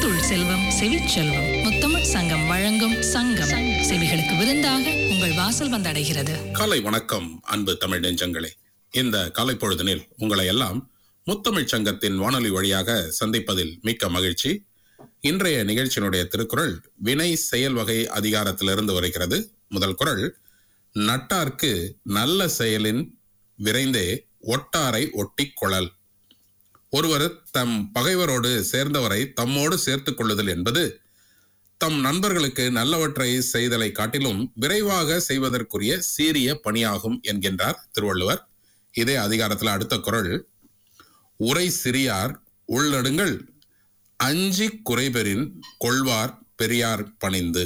முத்துள் செல்வம் செவிச்செல்வம் முத்தமிழ் சங்கம் வழங்கும் சங்கம் செவிகளுக்கு விருந்தாக உங்கள் வாசல் வந்தடைகிறது காலை வணக்கம் அன்பு தமிழ் நெஞ்சங்களே இந்த காலை பொழுதினில் உங்களை எல்லாம் முத்தமிழ்ச் சங்கத்தின் வானொலி வழியாக சந்திப்பதில் மிக்க மகிழ்ச்சி இன்றைய நிகழ்ச்சியினுடைய திருக்குறள் வினை செயல் வகை அதிகாரத்திலிருந்து வருகிறது முதல் குறள் நட்டார்க்கு நல்ல செயலின் விரைந்தே ஒட்டாரை ஒட்டிக் கொள்ளல் ஒருவர் தம் பகைவரோடு சேர்ந்தவரை தம்மோடு சேர்த்துக் கொள்ளுதல் என்பது தம் நண்பர்களுக்கு நல்லவற்றை செய்தலை காட்டிலும் விரைவாக செய்வதற்குரிய சீரிய பணியாகும் என்கின்றார் திருவள்ளுவர் இதே அதிகாரத்தில் அடுத்த குறள் உரை சிறியார் உள்நடுங்கள் அஞ்சி குறைபெறின் கொள்வார் பெரியார் பணிந்து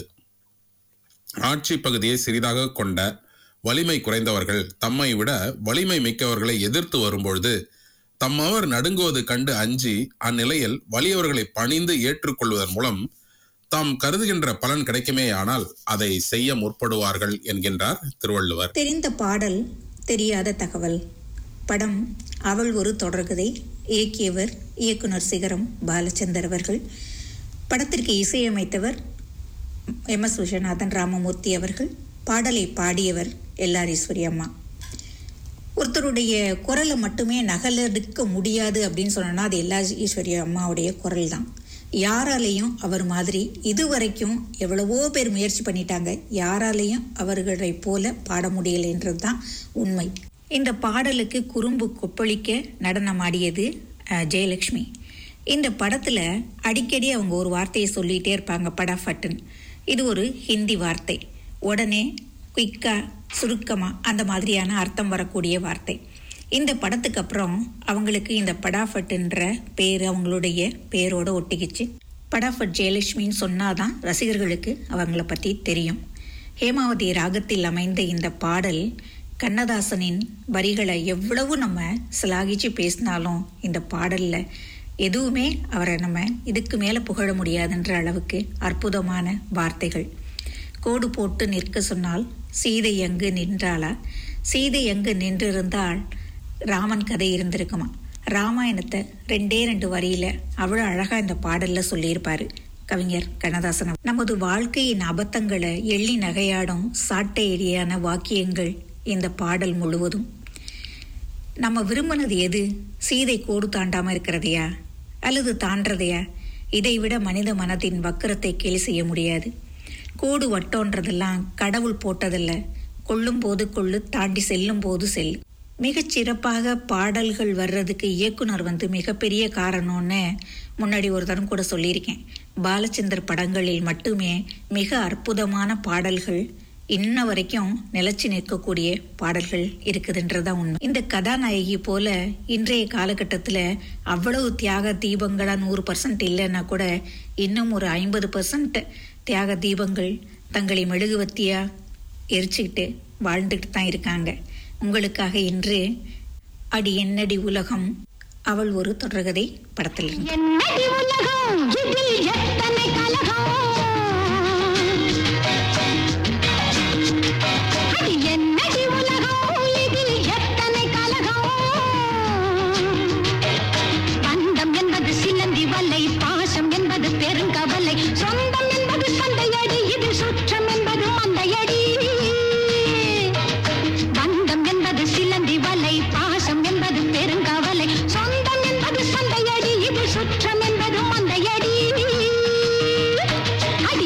ஆட்சி பகுதியை சிறிதாக கொண்ட வலிமை குறைந்தவர்கள் தம்மை விட வலிமை மிக்கவர்களை எதிர்த்து வரும்பொழுது தம்மவர் நடுங்குவது கண்டு அஞ்சி அந்நிலையில் வலியவர்களை பணிந்து ஏற்றுக்கொள்வதன் மூலம் தாம் கருதுகின்ற பலன் கிடைக்குமே ஆனால் அதை செய்ய முற்படுவார்கள் என்கின்றார் திருவள்ளுவர் தெரிந்த பாடல் தெரியாத தகவல் படம் அவள் ஒரு தொடர்கதை இயக்கியவர் இயக்குனர் சிகரம் பாலச்சந்தர் அவர்கள் படத்திற்கு இசையமைத்தவர் எம் எஸ் விஸ்வநாதன் ராமமூர்த்தி அவர்கள் பாடலை பாடியவர் எல்ஆர் ஈஸ்வரி அம்மா ஒருத்தருடைய குரலை மட்டுமே நகலெடுக்க முடியாது அப்படின்னு சொன்னோன்னா அது எல்லா ஈஸ்வரி அம்மாவுடைய குரல் தான் யாராலையும் அவர் மாதிரி இதுவரைக்கும் எவ்வளவோ பேர் முயற்சி பண்ணிட்டாங்க யாராலையும் அவர்களைப் போல பாட முடியலைன்றது தான் உண்மை இந்த பாடலுக்கு குறும்பு கொப்பளிக்க நடனமாடியது அஹ், ஜெயலக்ஷ்மி இந்த படத்தில் அடிக்கடி அவங்க ஒரு வார்த்தையை சொல்லிகிட்டே இருப்பாங்க படாஃபட்டுன்னு இது ஒரு ஹிந்தி வார்த்தை உடனே குயிக்கா சுருக்கமா அந்த மாதிரியான அர்த்தம் வரக்கூடிய வார்த்தை இந்த படத்துக்கு அப்புறம் அவங்களுக்கு இந்த படாஃபட்டுன்ற பேர் அவங்களுடைய பேரோட ஒட்டிக்கிச்சு படாஃபட் ஜெயலட்சுமின்னு சொன்னாதான் ரசிகர்களுக்கு அவங்கள பற்றி தெரியும் ஹேமாவதி ராகத்தில் அமைந்த இந்த பாடல் கண்ணதாசனின் வரிகளை எவ்வளவு நம்ம சிலாகிச்சு பேசினாலும் இந்த பாடல்ல எதுவுமே அவரை நம்ம இதுக்கு மேலே புகழ முடியாதுன்ற அளவுக்கு அற்புதமான வார்த்தைகள் கோடு போட்டு நிற்க சொன்னால் சீதை எங்கு நின்றாளா சீதை எங்கு நின்றிருந்தால் ராமன் கதை இருந்திருக்குமா ராமாயணத்தை ரெண்டே ரெண்டு வரியில அவ்வளோ அழகா இந்த பாடல்ல சொல்லியிருப்பாரு கவிஞர் கண்ணதாசன் நமது வாழ்க்கையின் அபத்தங்களை எள்ளி நகையாடும் சாட்டையடியான வாக்கியங்கள் இந்த பாடல் முழுவதும் நம்ம விரும்பினது எது சீதை கோடு தாண்டாம இருக்கிறதையா அல்லது தாண்டதையா இதைவிட மனித மனதின் வக்கரத்தை கேலி செய்ய முடியாது கோடு வட்டோன்றதெல்லாம் கடவுள் போட்டதல்ல கொள்ளும் போது கொள்ளு தாண்டி செல்லும் போது செல்லு மிகச் சிறப்பாக பாடல்கள் வர்றதுக்கு இயக்குனர் வந்து மிகப்பெரிய காரணம்னு முன்னாடி ஒரு தரம் கூட சொல்லியிருக்கேன் பாலச்சந்தர் படங்களில் மட்டுமே மிக அற்புதமான பாடல்கள் இன்ன வரைக்கும் நிலைச்சு நிற்கக்கூடிய பாடல்கள் இருக்குதுன்றதான் உண்மை இந்த கதாநாயகி போல இன்றைய காலகட்டத்தில் அவ்வளவு தியாக தீபங்களா நூறு பர்சன்ட் இல்லைன்னா கூட இன்னும் ஒரு ஐம்பது பர்சன்ட் தியாக தீபங்கள் தங்களை மெழுகுவத்தியா எரிச்சுக்கிட்டு வாழ்ந்துட்டு தான் இருக்காங்க உங்களுக்காக இன்று அடி என்னடி உலகம் அவள் ஒரு தொடர்கதை படத்தில் என்னடி உலகம் இதில் எத்தனை கலகம் அது என்னடி உலகம் இதில் எத்தனை கலகம் பந்தம் என்பது சிலந்தி வலை பாசம் என்பது பெருங்கவலை சொந்தம் என்பது சந்தையடி இது சுற்றம் என்பது மந்தையடி பந்தம் என்பது சிலந்தி வலை பாசம் என்பது பெருங்கவலை சொந்தம் என்பது சந்தையடி இது சுற்றம் என்பது மந்தையடி அட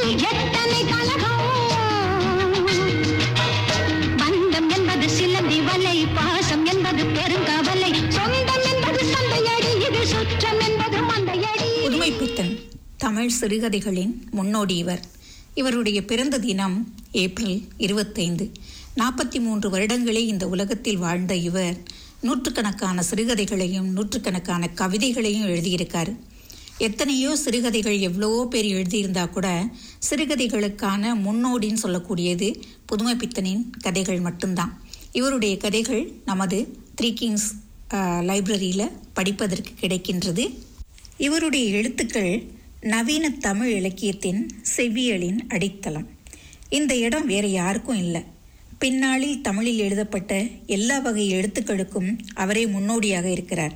நெஞ்சில் எத்தனை கலகம் பந்தம் என்பது சிலந்தி வலை பாசம் என்பது பெருங்கவலை சொந்தம் என்பது சந்தையடி இது சுற்றம் என்பது மந்தையடி புதுமை பித்தன் தமிழ் சிறுகதைகளின் முன்னோடி இவர் இவருடைய பிறந்த தினம் ஏப்ரல் இருபத்தைந்து நாற்பத்தி மூன்று வருடங்களே இந்த உலகத்தில் வாழ்ந்த இவர் நூற்றுக்கணக்கான சிறுகதைகளையும் நூற்றுக்கணக்கான கவிதைகளையும் எழுதியிருக்காரு எத்தனையோ சிறுகதைகள் எவ்வளவோ பேர் எழுதியிருந்தா கூட சிறுகதைகளுக்கான முன்னோடின்னு சொல்லக்கூடியது புதுமை பித்தனின் கதைகள் மட்டும்தான் இவருடைய கதைகள் நமது த்ரீ கிங்ஸ் லைப்ரரியில் படிப்பதற்கு கிடைக்கின்றது இவருடைய எழுத்துக்கள் நவீன தமிழ் இலக்கியத்தின் செவ்வியலின் அடித்தளம் இந்த இடம் வேற யாருக்கும் இல்லை பின்னாளில் தமிழில் எழுதப்பட்ட எல்லா வகை எழுத்துக்களுக்கும் அவரே முன்னோடியாக இருக்கிறார்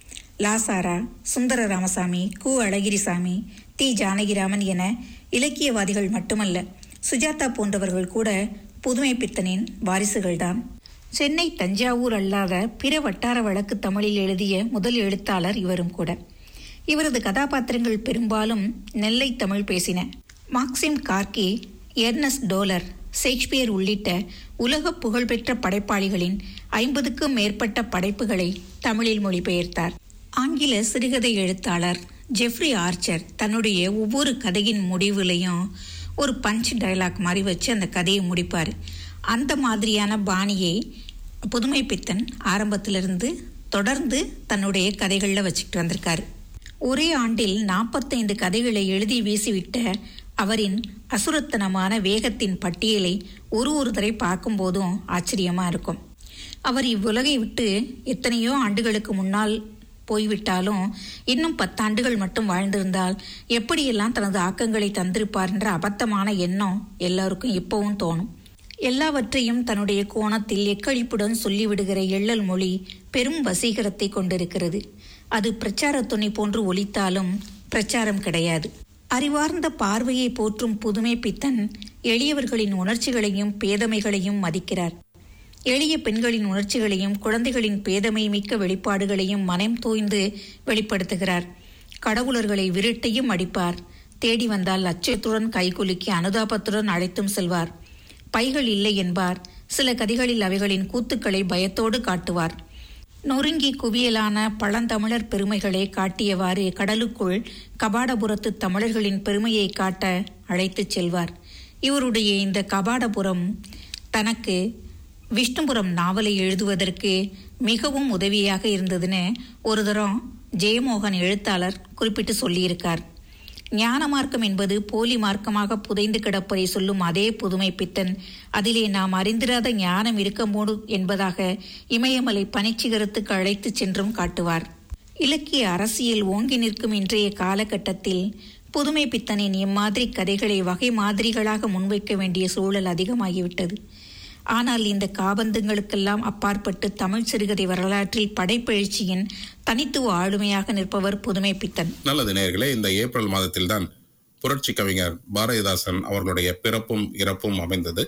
லாசாரா சுந்தர ராமசாமி கு அழகிரிசாமி தி ஜானகிராமன் என இலக்கியவாதிகள் மட்டுமல்ல சுஜாதா போன்றவர்கள் கூட புதுமை பித்தனின் வாரிசுகள்தான் சென்னை தஞ்சாவூர் அல்லாத பிற வட்டார வழக்கு தமிழில் எழுதிய முதல் எழுத்தாளர் இவரும் கூட இவரது கதாபாத்திரங்கள் பெரும்பாலும் நெல்லை தமிழ் பேசின Maxim Gorky Ernst Toller Shakespeare உள்ளிட்ட உலக புகழ்பெற்ற படைப்பாளிகளின் ஐம்பதுக்கும் மேற்பட்ட படைப்புகளை தமிழில் மொழிபெயர்த்தார் ஆங்கில சிறுகதை எழுத்தாளர் ஜெஃப்ரி ஆர்ச்சர் தன்னுடைய ஒவ்வொரு கதையின் முடிவுலையும் ஒரு பஞ்ச் டயலாக் மாதிரி வச்சு அந்த கதையை முடிப்பார் அந்த மாதிரியான பாணியை புதுமை பித்தன் ஆரம்பத்திலிருந்து தொடர்ந்து தன்னுடைய கதைகளில் வச்சுக்கிட்டு வந்திருக்காரு ஒரே ஆண்டில் நாற்பத்தைந்து கதைகளை எழுதி வீசிவிட்ட அவரின் அசுரத்தனமான வேகத்தின் பட்டியலை ஒரு ஒரு தடவை பார்க்கும்போதும் ஆச்சரியமா இருக்கும் அவர் இவ்வுலகை விட்டு எத்தனையோ ஆண்டுகளுக்கு முன்னால் போய்விட்டாலும் இன்னும் பத்தாண்டுகள் மட்டும் வாழ்ந்திருந்தால் எப்படியெல்லாம் தனது ஆக்கங்களை தந்திருப்பார் என்ற அபத்தமான எண்ணம் எல்லாருக்கும் இப்பவும் தோணும் எல்லாவற்றையும் தன்னுடைய கோணத்தில் எக்களிப்புடன் சொல்லிவிடுகிற எள்ளல் மொழி பெரும் வசீகரத்தை கொண்டிருக்கிறது அது பிரச்சார துணி போன்று ஒலித்தாலும் பிரச்சாரம் கிடையாது அறிவார்ந்த பார்வையை போற்றும் புதுமை பித்தன் எளியவர்களின் உணர்ச்சிகளையும் பேதமைகளையும் மதிக்கிறார் எளிய பெண்களின் உணர்ச்சிகளையும் குழந்தைகளின் பேதமை மிக்க வெளிப்பாடுகளையும் மனம் தோய்ந்து வெளிப்படுத்துகிறார் கடவுளர்களை விரட்டையும் அடிப்பார் தேடி வந்தால் அச்சத்துடன் கைகுலுக்கி அனுதாபத்துடன் அழைத்தும் செல்வார் பைகள் இல்லை என்பார் சில கதைகளில் அவைகளின் கூத்துக்களை பயத்தோடு காட்டுவார் நொறுங்கி குவியலான பழந்தமிழர் பெருமைகளை காட்டியவாறு கடலுக்குள் கபாடபுரத்து தமிழர்களின் பெருமையை காட்ட அழைத்துச் செல்வார் இவருடைய இந்த கபாடபுரம் தனக்கு விஷ்ணுபுரம் நாவலை எழுதுவதற்கு மிகவும் உதவியாக இருந்ததுன்னு ஒரு தரம் ஜெயமோகன் எழுத்தாளர் குறிப்பிட்டு சொல்லியிருக்கார் ஞான மார்க்கம் என்பது போலி மார்க்கமாக புதைந்து கிடப்பதை சொல்லும் அதே புதுமை பித்தன் அதிலே நாம் அறிந்திராத ஞானம் இருக்கமோடு என்பதாக இமயமலை பனிச்சிகரத்துக்கு அழைத்துச் சென்றும் காட்டுவார் இலக்கிய அரசியல் ஓங்கி நிற்கும் இன்றைய காலகட்டத்தில் புதுமை பித்தனின் இம்மாதிரி கதைகளை வகை மாதிரிகளாக முன்வைக்க வேண்டிய சூழல் அதிகமாகிவிட்டது ஆனால் இந்த காபந்தங்களுக்கெல்லாம் அப்பாற்பட்டு தமிழ் சிறுகதை வரலாற்றில் படைப்பெழுச்சியின் தனித்துவ ஆளுமையாக நிற்பவர் புதுமை பித்தன் நல்லது நேயர்களே இந்த ஏப்ரல் மாதத்தில்தான் புரட்சி கவிஞர் பாரதிதாசன் அவர்களுடைய பிறப்பும் இறப்பும் அமைந்தது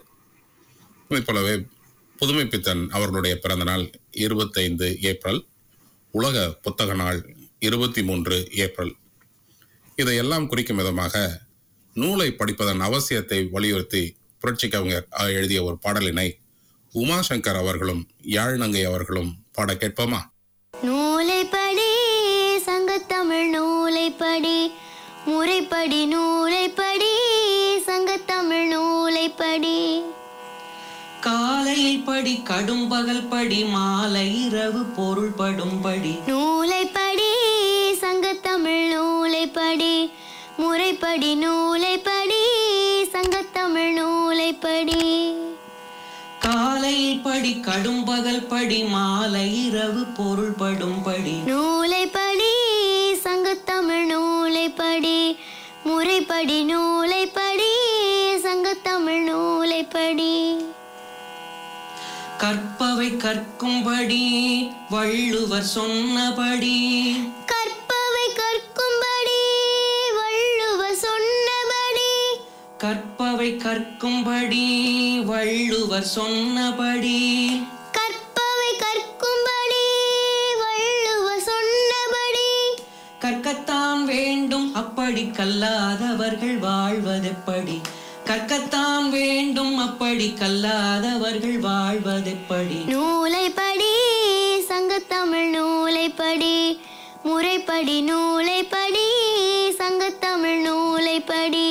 இதைப் போலவே புதுமை பித்தன் அவர்களுடைய பிறந்த நாள் இருபத்தைந்து ஏப்ரல் உலக புத்தக நாள் இருபத்தி மூன்று ஏப்ரல் இதையெல்லாம் குறிக்கும் விதமாக நூலை படிப்பதன் அவசியத்தை வலியுறுத்தி புரட்சி கவிஞர் அஹ், எழுதிய ஒரு பாடலினை உமாசங்கர் அவர்களும் யாழ்நங்கை அவர்களும் பாட கேட்போமா நூலைப்படி சங்கத்தமிழ் நூலைப்படி முறைப்படி நூலைப்படி சங்கத்தமிழ் நூலைப்படி காலையில் படி கடும் பகல் படி மாலை இரவு பொருள் படும் படி நூலைப்படி சங்கத்தமிழ் நூலைப்படி முறைப்படி நூலைப்படி சங்கத்தமிழ் நூலைப்படி காலையில் படி கடும் பகல் படி மாலை இரவு பொருள் படும் படி நூலைப்படி சங்கத்தமிழ் நூலைப்படி முறைப்படி நூலைப்படி சங்கத்தமிழ் நூலைப்படி கற்பவை கற்கும்படி வள்ளுவர் சொன்னபடி கற்பவை கற்கும்படி வள்ளுவர் சொன்னபடி கற்பவை கற்கும்படி வள்ளுவர் சொன்னபடி கற்பவை கற்கும்படி வள்ளுவர் சொன்னபடி கற்கத்தான் வேண்டும் அப்படி கல்லாதவர்கள் வாழ்வதெப்படி கற்கத்தான் வேண்டும் அப்படி கல்லாதவர்கள் வாழ்வதெப்படி நூலை படி சங்கத்தமிழ் நூலை படி முறைப்படி நூலை படி சங்கத்தமிழ் நூலை படி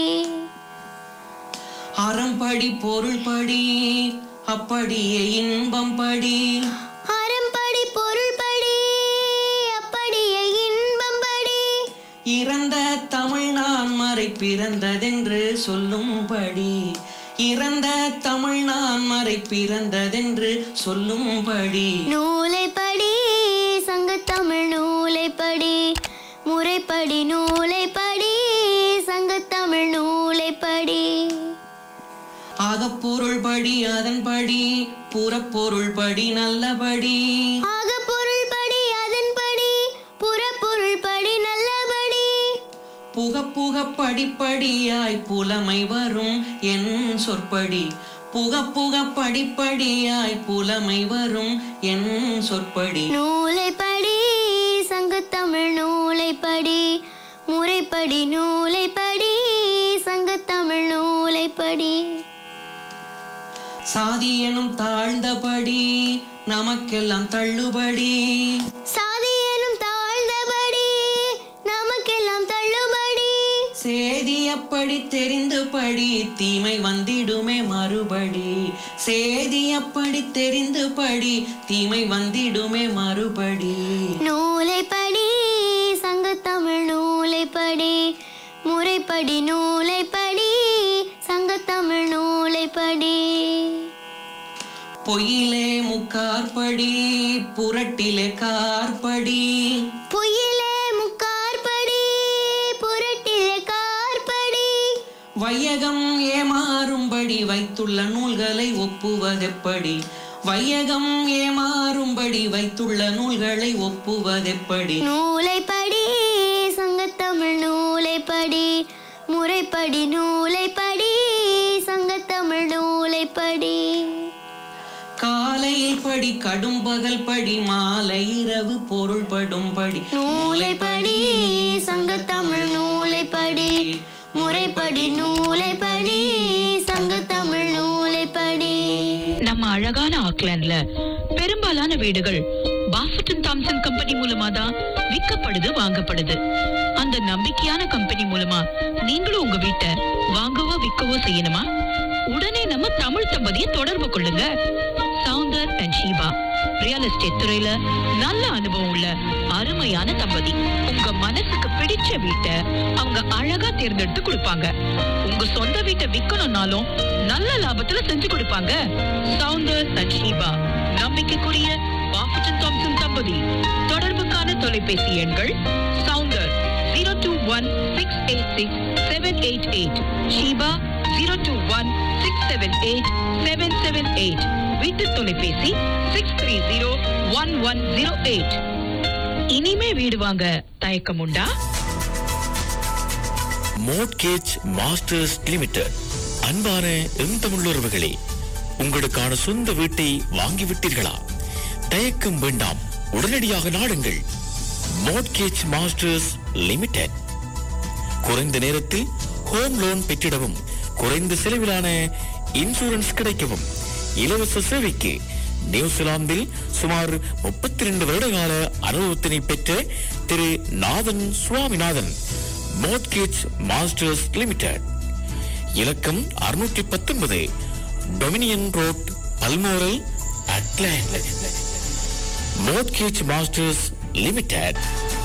அறம்படி பொருள் படி அப்படியே இன்பம் படி அறம்படி பொருள் படி அப்படியே இன்பம் படி இறந்த தமிழ் நான் மறை பிறந்ததென்று சொல்லும்படி இறந்த தமிழ் நான் மறை பிறந்ததென்று சொல்லும்படி நூலை படி சங்கத்தமிழ் நூலை படி முறைப்படி நூலை படி சங்கத்தமிழ் நூலை படி அகப்பொருள் படி அதன்படி புறப்பொருள் படி நல்லபடி ஆக பொருள் படி அதன்படி புறப்பொருள் படி நல்லபடி புக புக படிப்படியாய் புலமை வரும் என் சொற்படி புக புக படிப்படியாய் புலமை வரும் என் சொற்படி நூலை படி சங்கத்தமிழ் நூலை படி முறைப்படி நூலை படி சங்கத்தமிழ் நூலை படி சாதி எனும் தாழ்ந்தபடி நமக்கெல்லாம் தள்ளுபடி சாதி எனும் தாழ்ந்தபடி நமக்கெல்லாம் தள்ளுபடி சேதி அப்படி தெரிந்து படி தீமை வந்திடுமே மறுபடி சேதி அப்படி தெரிந்து படி தீமை வந்திடுமே மறுபடி நூலை படி சங்கத்தமிழ் நூலை படி முறைப்படி நூலை படி சங்கத்தமிழ் நூலை படி பொய்யிலே முக்கார்படி புரட்டிலே கார்படி பொய்யிலே முக்கார்படி புரட்டிலே கார்படி வையகம் ஏமாறும்படி வைத்துள்ள நூல்களை ஒப்புவதெப்படி வையகம் ஏமாறும்படி வைத்துள்ள நூல்களை ஒப்புவதெப்படி நூலை படி சங்கத்தமிழ் நூலை படி முறைப்படி நூலை படி சங்கத்தமிழ் நூலை படி காலையில் படி கடும் பகல் படி மாலை இரவு பொருள் படும் படி நூலை படி சங்கத்தமிழ் நூலை படி முறைப்படி நூலை படி சங்கத்தமிழ் நூலை படி நம்ம அழகான ஆக்லாண்ட்ல பெரும்பாலான வீடுகள் பாஃபட்டன் தாம்சன் கம்பெனி மூலமா தான் விற்கப்படுது வாங்கப்படுது அந்த நம்பிக்கையான கம்பெனி மூலமா நீங்களும் உங்க வீட்டை வாங்கவோ விற்கவோ செய்யணுமா உடனே நம்ம தமிழ் தம்பதியை தொடர்பு கொள்ளுங்க Soundar and Sheeba real estate துறையில நல்ல அனுபவம் உள்ள அருமையான தம்பதி உங்க மனசுக்கு பிடிச்ச வீட்டை அவங்க அழகா தேர்ந்தெடுத்து கொடுப்பாங்க உங்க சொந்த வீட்டை விக்கணும்னாலும் நல்ல லாபத்துல செஞ்சு கொடுப்பாங்க சவுந்தர் அண்ட் ஷீபா நம்பிக்கைக்குரிய பாஃபட்டன் தாம்சன் தம்பதி தொடர்புக்கான தொலைபேசி எண்கள் Soundar zero two one six eight six seven eight eight Sheeba zero two one six seven eight seven seven eight வீட்டு தொலைபேசி six three zero one one zero eight இனிமே வீடு வாங்க தயக்கம் உண்டா மோட்கேஜ் மாஸ்டர்ஸ் லிமிடெட் அன்பான எந்தமுள்ளவர்களே உங்களுக்கான சொந்த வீட்டை வாங்கிவிட்டீர்களா தயக்கம் வேண்டாம் உடனடியாக நாடுங்கள் மோட்கேஜ் மாஸ்டர்ஸ் லிமிடெட் குறைந்த நேரத்தில் ஹோம் லோன் பெற்றிடவும் குறைந்த செலவிலான இன்சூரன்ஸ் கிடைக்கவும் இலவச சேவைக்கு நியூசிலாந்தில் சுமார் முப்பத்தி ரெண்டு வருடகால அனுபவத்தினை பெற்ற திரு Nathan Swaminathan mortgage masters limited இலக்கம் அறுநூற்றி பத்தொன்பது Dominion road Balmoral Auckland mortgage masters limited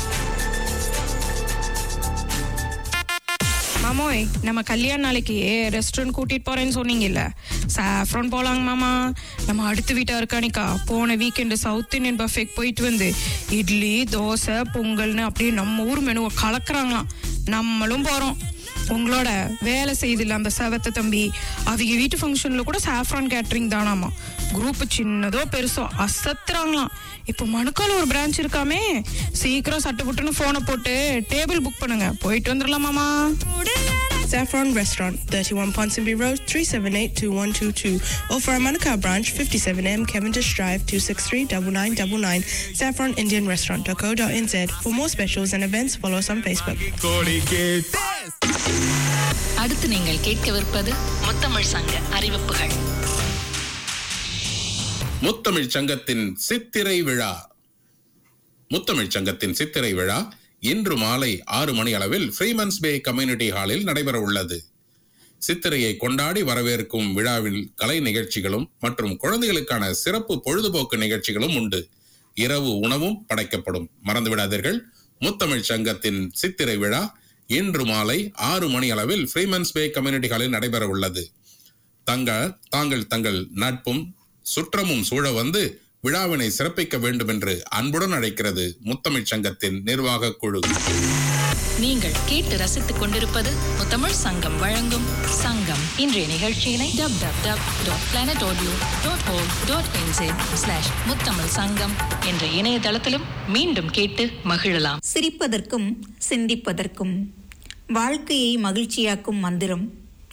மாமோய் நம்ம கல்யாண நாளைக்கு ரெஸ்டாரண்ட் கூட்டிட்டு போறேன்னு சொன்னீங்கல்ல சாஃப்ரான் போலாங்க மாமா நம்ம அடுத்த வீட்டா இருக்கானிக்கா போன வீக்கெண்டு சவுத் இந்தியன் பஃபேக்கு போயிட்டு வந்து இட்லி தோசை பொங்கல்னு அப்படியே நம்ம ஊர் மெனுவை கலக்குறாங்களாம் நம்மளும் போறோம் உங்களோட வேலை செய்தில்ல அந்த செவத்த தம்பி அவங்க வீட்டு ஃபங்க்ஷன்ல கூட சாஃப்ரான் கேட்டரிங் தானாமா குரூப் சின்னதோ பெருசோ அசத்துறாங்களாம் இப்போ மணுக்கால ஒரு பிரான்ச் இருக்காமே சீக்கிரம் சட்டு புட்டுன்னு போனை போட்டு டேபிள் புக் பண்ணுங்க போயிட்டு வந்துடலாமாமா Saffron Restaurant, 31 Ponsonby Road, 378-2122. Or for our Manukau branch, 57M Cavendish Drive, 263-9999. SaffronIndianRestaurant.co.nz. For more specials and events, follow us on Facebook. அடுத்து நீங்கள் கேட்கவிருப்பது முத்தமிழ் சங்க அறிவிப்புகள் முத்தமிழ் சங்கத்தின் சித்திரை விழா முத்தமிழ் சங்கத்தின் சித்திரை விழா இன்று மாலை ஆறு மணி அளவில் ஃப்ரீமன்ஸ் பே கம்யூனிட்டி ஹாலில் நடைபெற உள்ளது சித்திரையை கொண்டாடி வரவேற்கும் விழாவில் கலை நிகழ்ச்சிகளும் மற்றும் குழந்தைகளுக்கான சிறப்பு பொழுதுபோக்கு நிகழ்ச்சிகளும் உண்டு இரவு உணவும் படைக்கப்படும் மறந்துவிடாதீர்கள் முத்தமிழ் சங்கத்தின் சித்திரை விழா இன்று மாலை ஆறு மணி அளவில் ஃப்ரீமன்ஸ் பே கம்யூனிட்டி ஹாலில் நடைபெற உள்ளது தங்கள் தாங்கள் தங்கள் நட்பும் சுற்றமும் சூழ வந்து விழாவினை சிறப்பிக்க வேண்டும் என்று அன்புடன் அழைக்கிறது முத்தமிழ் சங்கத்தின் நிர்வாக குழு நீங்கள் கேட்டு ரசித்துக் கொண்டிருப்பது முத்தமிழ் சங்கம் வழங்கும் சங்கம் இன்றைய நிகழ்ச்சியினை dub dub dub dot planet audio dot O dot NZ slash Muthamil Sangam என்ற இணையதளத்திலும் மீண்டும் கேட்டு மகிழலாம் சிரிப்பதற்கும் சிந்திப்பதற்கும் வாழ்க்கையை மகிழ்ச்சியாக்கும் மந்திரம்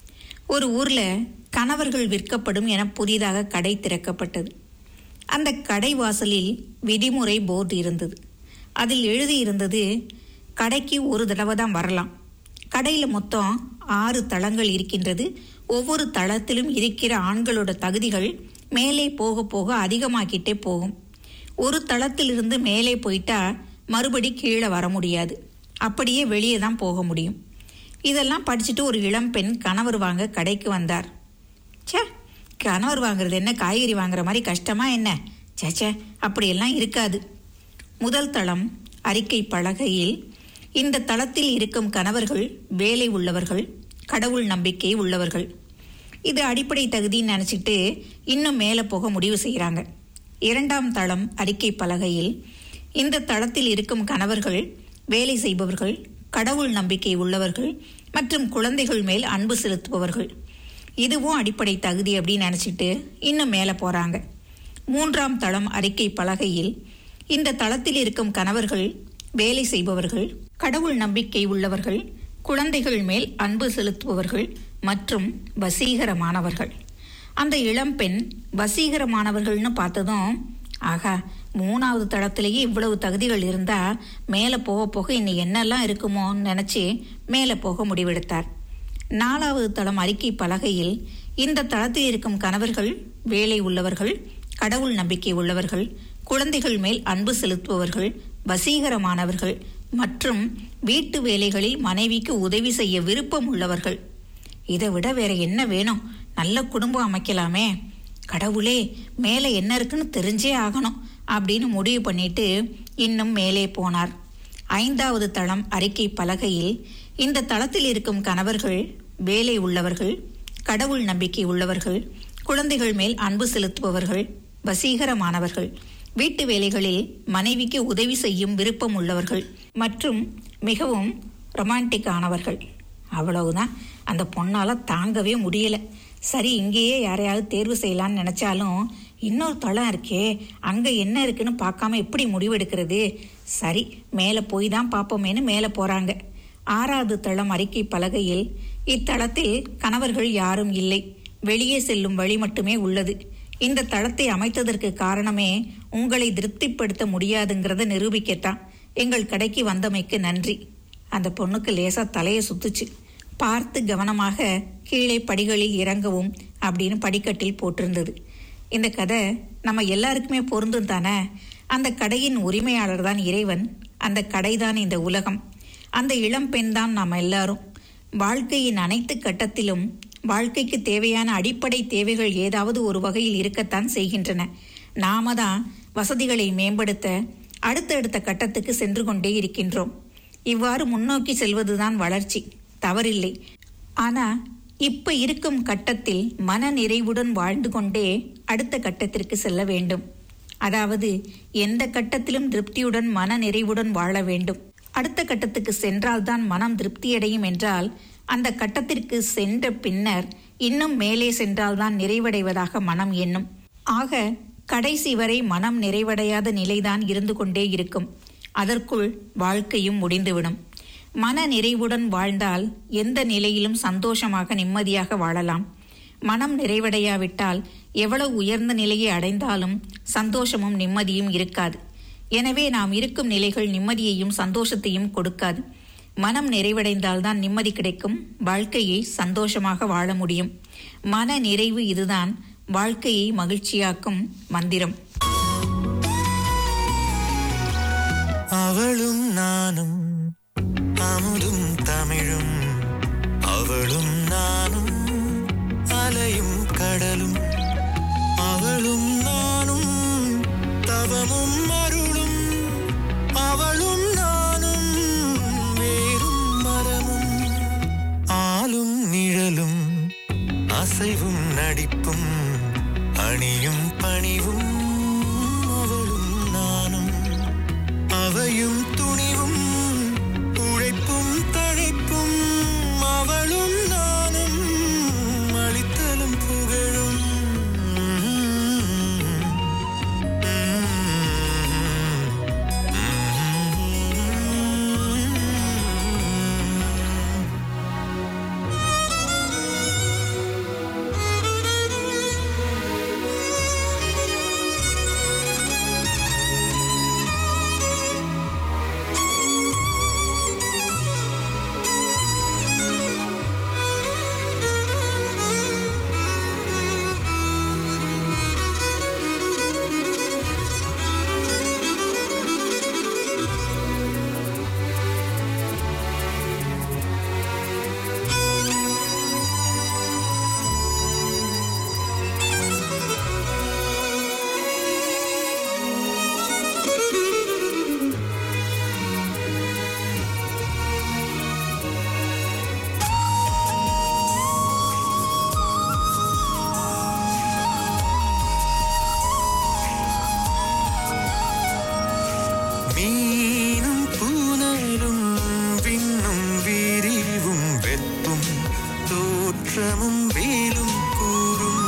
ஒரு ஊர்ல கணவர்கள் விற்கப்படும் என புதிதாக கடை திறக்கப்பட்டது அந்த கடை வாசலில் விதிமுறை போர்டு இருந்தது அதில் எழுதியிருந்தது கடைக்கு ஒரு தடவை தான் வரலாம் கடையில் மொத்தம் ஆறு தளங்கள் இருக்கின்றது ஒவ்வொரு தளத்திலும் இருக்கிற ஆண்களோட தகுதிகள் மேலே போக போக அதிகமாக்கிட்டே போகும் ஒரு தளத்திலிருந்து மேலே போயிட்டா மறுபடி கீழே வர முடியாது அப்படியே வெளியே தான் போக முடியும் இதெல்லாம் படிச்சுட்டு ஒரு இளம்பெண் கணவர் வாங்க கடைக்கு வந்தார் ச்சே கணவர் வாங்குறது என்ன காய்கறி வாங்குற மாதிரி கஷ்டமா என்ன சேச்சே அப்படியெல்லாம் இருக்காது முதல் தளம் அறிக்கை பலகையில் இந்த தளத்தில் இருக்கும் கணவர்கள் வேலை உள்ளவர்கள் கடவுள் நம்பிக்கை உள்ளவர்கள் இது அடிப்படை தகுதின்னு நினச்சிட்டு இன்னும் மேலே போக முடிவு செய்கிறாங்க இரண்டாம் தளம் அறிக்கை பலகையில் இந்த தளத்தில் இருக்கும் கணவர்கள் வேலை செய்பவர்கள் கடவுள் நம்பிக்கை உள்ளவர்கள் மற்றும் குழந்தைகள் மேல் அன்பு செலுத்துபவர்கள் இதுவும் அடிப்படை தகுதி அப்படின்னு நினச்சிட்டு இன்னும் மேலே போகிறாங்க மூன்றாம் தளம் அறிக்கை பலகையில் இந்த தளத்தில் இருக்கும் கணவர்கள் வேலை செய்பவர்கள் கடவுள் நம்பிக்கை உள்ளவர்கள் குழந்தைகள் மேல் அன்பு செலுத்துபவர்கள் மற்றும் வசீகரமானவர்கள் அந்த இளம்பெண் வசீகரமானவர்கள்னு பார்த்ததும் ஆகா மூணாவது தளத்திலேயே இவ்வளவு தகுதிகள் இருந்தா மேலே போக போக இன்னும் என்னெல்லாம் இருக்குமோன்னு நினச்சி மேலே போக முடிவெடுத்தார் நாலாவது தளம் அறிக்கை பலகையில் இந்த தளத்தில் இருக்கும் கணவர்கள் வேலை உள்ளவர்கள் கடவுள் நம்பிக்கை உள்ளவர்கள் குழந்தைகள் மேல் அன்பு செலுத்துபவர்கள் வசீகரமானவர்கள் மற்றும் வீட்டு வேலைகளில் மனைவிக்கு உதவி செய்ய விருப்பம் உள்ளவர்கள் இதை விட வேற என்ன வேணும் நல்ல குடும்பம் அமைக்கலாமே கடவுளே மேலே என்ன இருக்குன்னு தெரிஞ்சே ஆகணும் அப்படின்னு முடிவு பண்ணிட்டு இன்னும் மேலே போனார் ஐந்தாவது தளம் அறிக்கை பலகையில் இந்த தளத்தில் இருக்கும் கணவர்கள் வேலை உள்ளவர்கள் கடவுள் நம்பிக்கை உள்ளவர்கள் குழந்தைகள் மேல் அன்பு செலுத்துபவர்கள் வசீகரமானவர்கள் வீட்டு வேலைகளில் மனைவிக்கு உதவி செய்யும் விருப்பம் உள்ளவர்கள் மற்றும் மிகவும் ரொமான்டிக் ஆனவர்கள் அவ்வளவுதான் அந்த பொண்ணால தாங்கவே முடியல சரி இங்கேயே யாரையாவது தேர்வு செய்யலாம்னு நினைச்சாலும் இன்னொரு தளம் இருக்கே அங்க என்ன இருக்குன்னு பார்க்காம எப்படி முடிவெடுக்கிறது சரி மேலே போய் தான் பார்ப்போமேன்னு மேலே போறாங்க ஆறாவது தளம் அறிக்கை பலகையில் இத்தளத்தில் கணவர்கள் யாரும் இல்லை வெளியே செல்லும் வழி மட்டுமே உள்ளது இந்த தளத்தை அமைத்ததற்கு காரணமே உங்களை திருப்திப்படுத்த முடியாதுங்கிறத நிரூபிக்கத்தான் எங்கள் கடைக்கு வந்தமைக்கு நன்றி அந்த பொண்ணுக்கு லேசா தலையை சுத்துச்சு பார்த்து கவனமாக கீழே படிகளில் இறங்கவும் அப்படின்னு படிக்கட்டில் போட்டிருந்தது இந்த கதை நம்ம எல்லாருக்குமே பொருந்தும் தானே அந்த கடையின் உரிமையாளர் தான் இறைவன் அந்த கடைதான் இந்த உலகம் அந்த இளம்பெண் தான் நாம் எல்லாரும் வாழ்க்கையின் அனைத்து கட்டத்திலும் வாழ்க்கைக்கு தேவையான அடிப்படை தேவைகள் ஏதாவது ஒரு வகையில் இருக்கத்தான் செய்கின்றன நாம தான் வசதிகளை மேம்படுத்த அடுத்தடுத்த கட்டத்துக்கு சென்று கொண்டே இருக்கின்றோம் இவ்வாறு முன்னோக்கி செல்வதுதான் வளர்ச்சி தவறில்லை ஆனா இப்ப இருக்கும் கட்டத்தில் மன நிறைவுடன் வாழ்ந்து கொண்டே அடுத்த கட்டத்திற்கு செல்ல வேண்டும் அதாவது எந்த கட்டத்திலும் திருப்தியுடன் மன நிறைவுடன் வாழ வேண்டும் அடுத்த கட்டத்துக்கு சென்றால்தான் மனம் திருப்தியடையும் என்றால் அந்த கட்டத்திற்கு சென்ற பின்னர் இன்னும் மேலே சென்றால்தான் நிறைவடைவதாக மனம் எண்ணும் ஆக கடைசி வரை மனம் நிறைவடையாத நிலைதான் இருந்து கொண்டே இருக்கும் அதற்குள் வாழ்க்கையும் முடிந்துவிடும் மன நிறைவுடன் வாழ்ந்தால் எந்த நிலையிலும் சந்தோஷமாக நிம்மதியாக வாழலாம் மனம் நிறைவடையாவிட்டால் எவ்வளவு உயர்ந்த நிலையை அடைந்தாலும் சந்தோஷமும் நிம்மதியும் இருக்காது எனவே நாம் இருக்கும் நிலைகள் நிம்மதியையும் சந்தோஷத்தையும் கொடுக்காது மனம் நிறைவடைந்தால்தான் நிம்மதி கிடைக்கும் வாழ்க்கையை சந்தோஷமாக வாழ முடியும் மன நிறைவு இதுதான் வாழ்க்கையை மகிழ்ச்சியாக்கும் மந்திரம் அவளும் நானும் அமுதும் தமிழும் அவளும் நானும் அலையும் கடலும் அவளும் நானும் தவமும் அருளும் அவளும் நானும் வேறும் மரமும் ஆளும் நிழலும் அசைவும் நடிப்பும் அணியும் பணிவும் அவளும் நானும் அவையும் துணிவும் உழைப்பும் தழைப்பும் அவளும் நானும் அளித்தலும் புகழும் மீனும் பூனலும் விண்ணும் விரிவும் வெப்பும் தோற்றமும் வேலும் கூறும்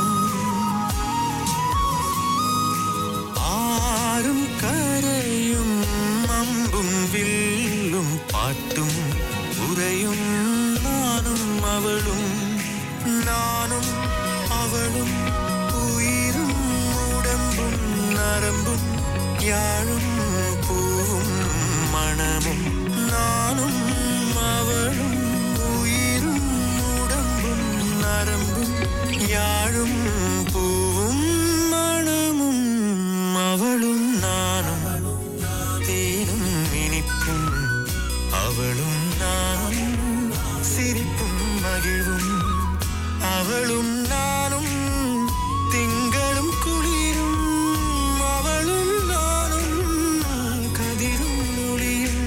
ஆறும் கரையும் அம்பும் வில்லும் பாட்டும் உரையும் நானும் அவளும் நானும் அவளும் உயிரும் உடம்பும் நரம்பும் யாழும் பூவும் மணமும் நானும் அவளும் உயிரும் உடம்பும் நரம்பும் யாழும் பூவும் மணமும் அவளும் நானும் தேனும் இனிப்பும் அவளும் நானும் சிரிப்பும் மகிழ்வும் அவளும் நானும் திங்களும் குளிரும் அவளும் நானும் கதிரும் ஒளியும்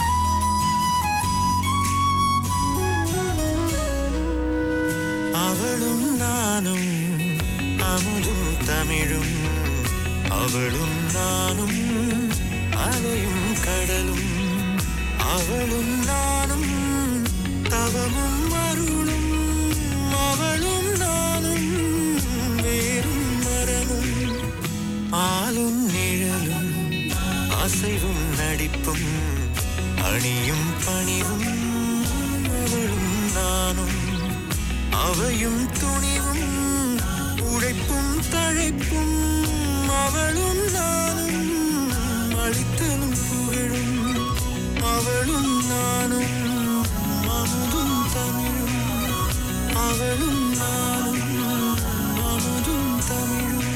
அவளும் நானும் அமுதும் தமிழும் அவளும் நானும் அலையும் கடலும் அவளும் நானும் தவமும் அருளும் அவளும் நானும் வேறும் மரமும் ஆளும் நிழலும் அசைவும் நடிப்பும் அணியும் பணிவும் அவளும் நானும் அவையும் துணிவும் உழைப்பும் தழைப்பும் அவளும் நானும் அளித்தலும் புகழும் அவளும் நானும் அமுதும் தமிழும் அவளும் நானும் அமுதும் தமிழும்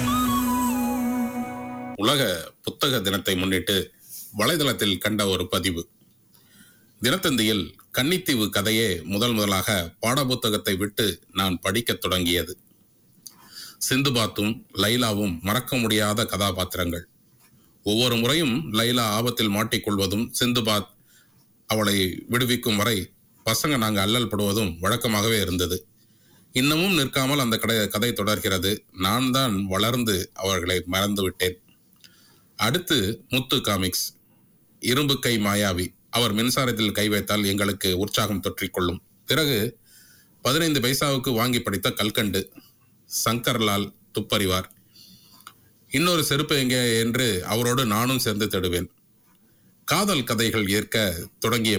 உலக புத்தக தினத்தை முன்னிட்டு வலைதளத்தில் கண்ட ஒரு பதிவு தினத்தந்தியில் கன்னித்தீவு கதையே முதல் முதலாக பாடப்புத்தகத்தை விட்டு நான் படிக்கத் தொடங்கியது சிந்துபாத்தும் லைலாவும் மறக்க முடியாத கதாபாத்திரங்கள் ஒவ்வொரு முறையும் லைலா ஆபத்தில் மாட்டிக்கொள்வதும் சிந்துபாத் அவளை விடுவிக்கும் வரை பசங்க நாங்கள் அல்லல் படுவதும் வழக்கமாகவே இருந்தது இன்னமும் நிற்காமல் அந்த கதை கதை தொடர்கிறது நான் தான் வளர்ந்து அவர்களை மறந்து விட்டேன் அடுத்து முத்து காமிக்ஸ் இரும்பு கை மாயாவி அவர் மின்சாரத்தில் கை வைத்தால் எங்களுக்கு உற்சாகம் தொற்றிக்கொள்ளும் பிறகு பதினைந்து பைசாவுக்கு வாங்கி படித்த கல்கண்டு சங்கர்லால் துப்பறிவார் இன்னொரு செருப்பு எங்கே என்று அவரோடு நானும் சேர்ந்து தேடுவேன் காதல் கதைகள் ஏற்க தொடங்கிய ப-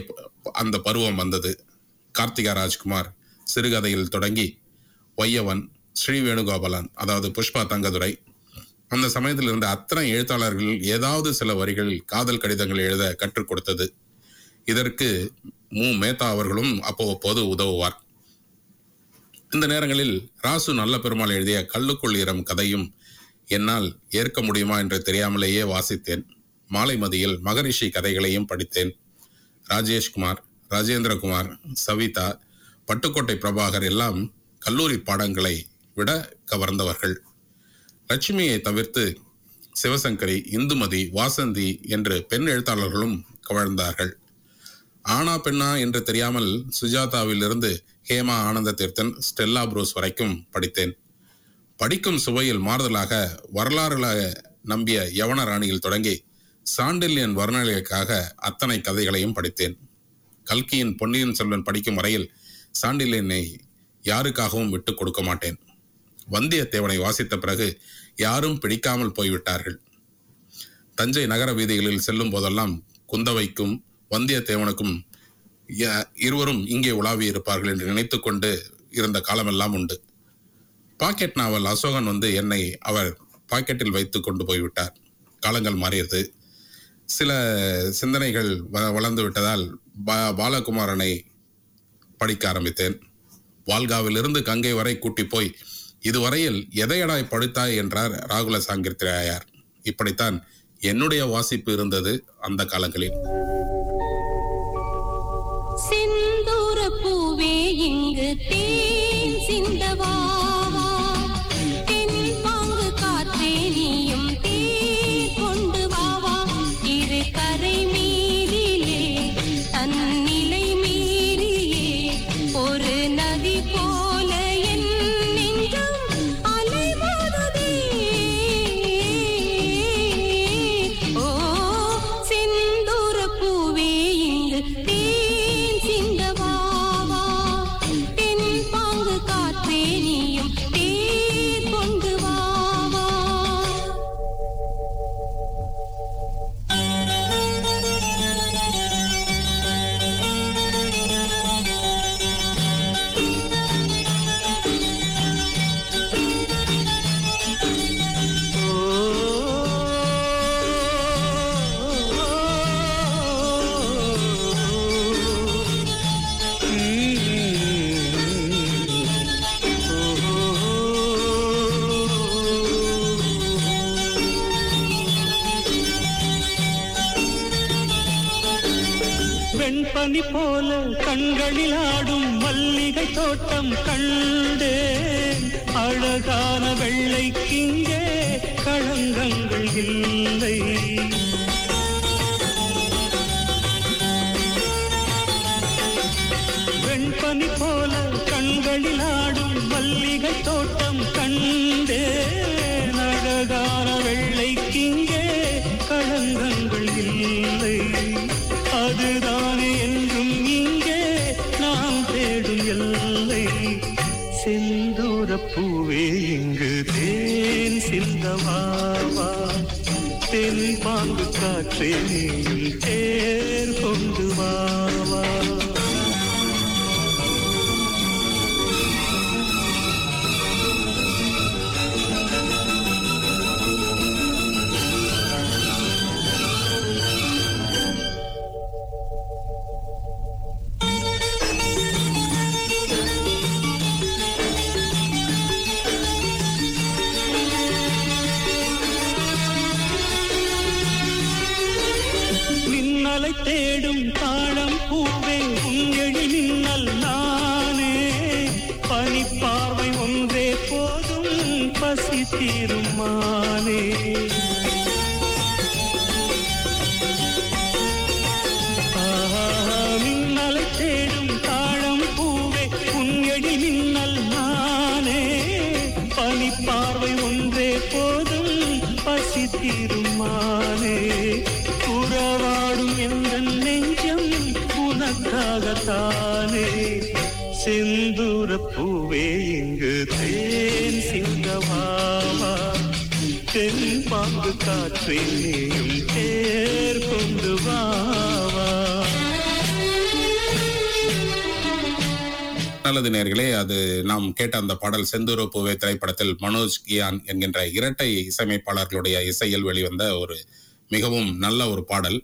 அந்த பருவம் வந்தது கார்த்திகா ராஜ்குமார் சிறுகதையில் தொடங்கி வையவன் ஸ்ரீ வேணுகோபாலன் அதாவது புஷ்பா தங்கதுரை அந்த சமயத்தில் இருந்த அத்தனை எழுத்தாளர்கள் ஏதாவது சில வரிகள் காதல் கடிதங்கள் எழுத கற்றுக் கொடுத்தது இதற்கு மு மேத்தா அவர்களும் அப்போது உதவுவார் இந்த நேரங்களில் ராசு நல்ல பெருமாள் எழுதிய கல்லுக்குள் ஈரம் கதையும் என்னால் ஏற்க முடியுமா என்று தெரியாமலேயே வாசித்தேன் மாலை மதியில் மகரிஷி கதைகளையும் படித்தேன் ராஜேஷ்குமார் ராஜேந்திரகுமார் சவிதா பட்டுக்கோட்டை பிரபாகர் எல்லாம் கல்லூரி பாடங்களை விட கவர்ந்தவர்கள் லட்சுமியை தவிர்த்து சிவசங்கரி இந்துமதி வாசந்தி என்று பெண் எழுத்தாளர்களும் கவர்ந்தார்கள் ஆனா பெண்ணா என்று தெரியாமல் சுஜாதாவிலிருந்து ஹேமா ஆனந்த தீர்த்தன் ஸ்டெல்லா புரூஸ் வரைக்கும் படித்தேன் படிக்கும் சுவையில் மாறுதலாக வரலாறுல நம்பிய யவன ராணியில் தொடங்கி சாண்டில்யன் வர்ணனைகளுக்காக அத்தனை கதைகளையும் படித்தேன் கல்கியின் பொன்னியின் செல்வன் படிக்கும் வரையில் சாண்டில்யனை யாருக்காகவும் விட்டுக் கொடுக்க மாட்டேன் வந்தியத்தேவனை வாசித்த பிறகு யாரும் பிடிக்காமல் போய்விட்டார்கள் தஞ்சை நகர வீதிகளில் செல்லும் போதெல்லாம் குந்தவைக்கும் வந்தியத்தேவனுக்கும் ய- இருவரும் இங்கே உலாவி இருப்பார்கள் என்று நினைத்துக்கொண்டு இருந்த காலமெல்லாம் உண்டு பாக்கெட் நாவல் அசோகன் வந்து என்னை அவர் பாக்கெட்டில் வைத்து கொண்டு போய்விட்டார் காலங்கள் மாறியது சில சிந்தனைகள் வ- வளர்ந்து விட்டதால் பா பாலகுமாரனை படிக்க ஆரம்பித்தேன் வால்காவிலிருந்து கங்கை வரை கூட்டி போய் இதுவரையில் எதையடாய் படித்தாய் என்றார் ராகுல சாங்கிருத்திராயார் இப்படித்தான் என்னுடைய வாசிப்பு இருந்தது அந்த காலங்களில் செந்தூர பூவே இங்கு தேன் சிந்தவாவா தென் பாங்கு காற்றே நீயும் தேர் கொண்டு வாவா இரு கரை மீதிலே தன்னிலை மீறியே ஒரு நதி போல என் நெஞ்சம் அலைமோதுதே ஓ செந்தூர பூவே இங்கு தேன் சிந்தவாவா தென் பாங்கு காற்றே நீயும் தேர் கொண்டு வாவா வெண்பனி போல கண்களில் ஆடும் மல்லிகை தோட்டம் கண்டேன் அழகான வெள்ளைக்கிங்கே களங்கங்கள் இல்லை வெண்பனி போல கண்களில் ஆடும் மல்லிகை தோட்டம் கண்டேன் அழகான வெள்ளைக்கிங்கே களங்கங்கள் இல்லை அதுதானே என்றும் இங்கே நாம் தேடும் எல்லை செந்தூர பூவே இங்கு தேன் சிந்தவாவா தென் பாங்கு காற்றே நீயும் தேர் கொண்டு வாவா மின்னலை தேடும் தாழம் பூவே உங்கழி மின்னல் நானே பனிப்பார்வை ஒன்றே போதும் பசி தீரும் மானே ஆஹா, மின்னலை தேடும் தாழம் பூவே உங்கழி மின்னல் நானே பனிப்பார்வை ஒன்றே போதும் பசி தீருமானே உறவாடும் எந்த நெஞ்சம் உனக்காகத்தானே செந்தூர பூவே இங்கு தேன் சிங்கவாவா தென் பாம்பு காற்றே நீயும் தேர் கொண்டு வாவா நல்லது நேர்களே அது நாம் கேட்ட அந்த பாடல் செந்தூர பூவே திரைப்படத்தில் மனோஜ் கியான் என்கின்ற இரட்டை இசையமைப்பாளர்களுடைய இசையில் வெளிவந்த ஒரு மிகவும் நல்ல ஒரு பாடல்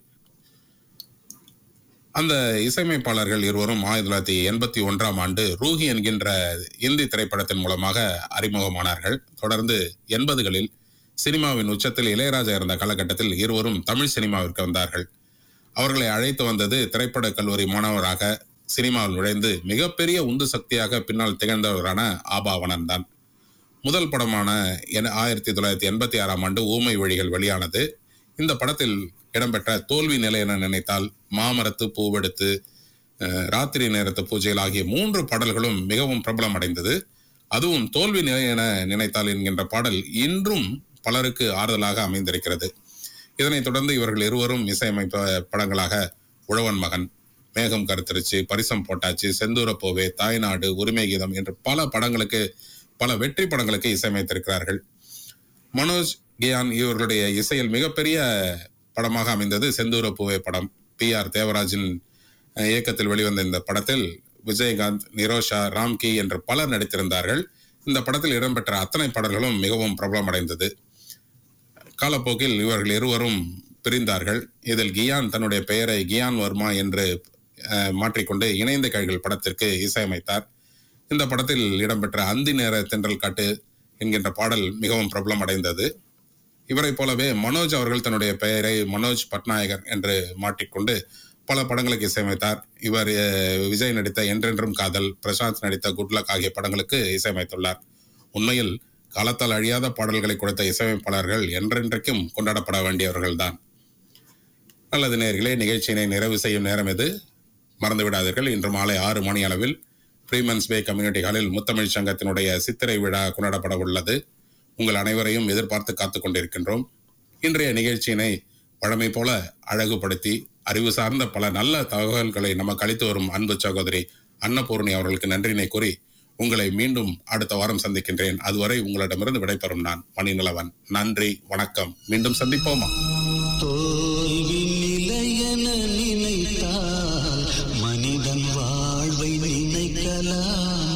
அந்த இசையமைப்பாளர்கள் இருவரும் ஆயிரத்தி தொள்ளாயிரத்தி எண்பத்தி ஒன்றாம் ஆண்டு ரூஹி என்கின்ற இந்தி திரைப்படத்தின் மூலமாக அறிமுகமானார்கள் தொடர்ந்து எண்பதுகளில் சினிமாவின் உச்சத்தில் இளையராஜா இருந்த காலகட்டத்தில் இருவரும் தமிழ் சினிமாவிற்கு வந்தார்கள் அவர்களை அழைத்து வந்தது திரைப்பட கல்லூரி மாணவராக சினிமாவில் நுழைந்து மிகப்பெரிய உந்து சக்தியாக பின்னால் திகழ்ந்தவரான ஆபாவனன் தான் முதல் படமான என ஆயிரத்தி தொள்ளாயிரத்தி எண்பத்தி ஆறாம் ஆண்டு ஊமை வழிகள் வெளியானது இந்த படத்தில் இடம்பெற்ற தோல்வி நிலை என நினைத்தால் மாமரத்து பூவெடுத்து அஹ், ராத்திரி நேரத்து பூஜைகள் ஆகிய மூன்று பாடல்களும் மிகவும் பிரபலம் அடைந்தது அதுவும் தோல்வி நிலை என நினைத்தால் என்கின்ற பாடல் இன்றும் பலருக்கு ஆறுதலாக அமைந்திருக்கிறது இதனைத் தொடர்ந்து இவர்கள் இருவரும் இசையமைப்ப படங்களாக உழவன் மகன் மேகம் கருத்தரிச்சு பரிசம் போட்டாச்சு செந்தூர போவே தாய்நாடு உரிமை கீதம் என்று பல படங்களுக்கு பல வெற்றி படங்களுக்கு இசையமைத்திருக்கிறார்கள் மனோஜ் கியான் இவர்களுடைய இசையில் மிகப்பெரிய படமாக அமைந்தது செந்தூர பூவே படம் பி ஆர் தேவராஜின் அஹ், இயக்கத்தில் வெளிவந்த இந்த படத்தில் விஜயகாந்த் நிரோஷா ராம்கி என்று பலர் நடித்திருந்தார்கள் இந்த படத்தில் இடம்பெற்ற அத்தனை பாடல்களும் மிகவும் பிரபலமடைந்தது காலப்போக்கில் இவர்கள் இருவரும் பிரிந்தார்கள் இதில் கியான் தன்னுடைய பெயரை கியான் வர்மா என்று அஹ், மாற்றிக்கொண்டு இணைந்த கைகள் படத்திற்கு இசையமைத்தார் இந்த படத்தில் இடம்பெற்ற அந்தி நேர தென்றல் காட்டு என்கின்ற பாடல் மிகவும் பிரபலம் அடைந்தது இவரைப் போலவே மனோஜ் அவர்கள் தன்னுடைய பெயரை மனோஜ் பட்நாயகர் என்று மாற்றிக்கொண்டு பல படங்களுக்கு இசையமைத்தார் இவர் அஹ், விஜய் நடித்த என்றென்றும் காதல் பிரசாந்த் நடித்த குட்லக் ஆகிய படங்களுக்கு இசையமைத்துள்ளார் உண்மையில் காலத்தால் அழியாத பாடல்களை கொடுத்த இசையமைப்பாளர்கள் என்றென்றைக்கும் கொண்டாடப்பட வேண்டியவர்கள்தான் நல்லது நேர்களே நிகழ்ச்சியினை நிறைவு செய்யும் நேரம் இது மறந்து விடாதீர்கள் இன்று மாலை ஆறு மணி அளவில் ஃப்ரீமன்ஸ் பே கம்யூனிட்டி ஹாலில் முத்தமிழ் சங்கத்தினுடைய சித்திரை விழா கொண்டாடப்பட உள்ளது உங்கள் அனைவரையும் எதிர்பார்த்து காத்துக் கொண்டிருக்கின்றோம் இன்றைய நிகழ்ச்சியினை வழமை போல அழகுபடுத்தி அறிவு சார்ந்த பல நல்ல தகவல்களை நமக்கு அளித்து வரும் அன்பு சகோதரி அன்னபூர்ணி அவர்களுக்கு நன்றினை கூறி உங்களை மீண்டும் அடுத்த வாரம் சந்திக்கின்றேன் அதுவரை உங்களிடமிருந்து விடைபெறும் நான் மணிநிலவன் நன்றி வணக்கம் மீண்டும் சந்திப்போமா தோல்வி நிலையென நினைத்தால் மனிதன் வாழ்வை நினைக்கலாம்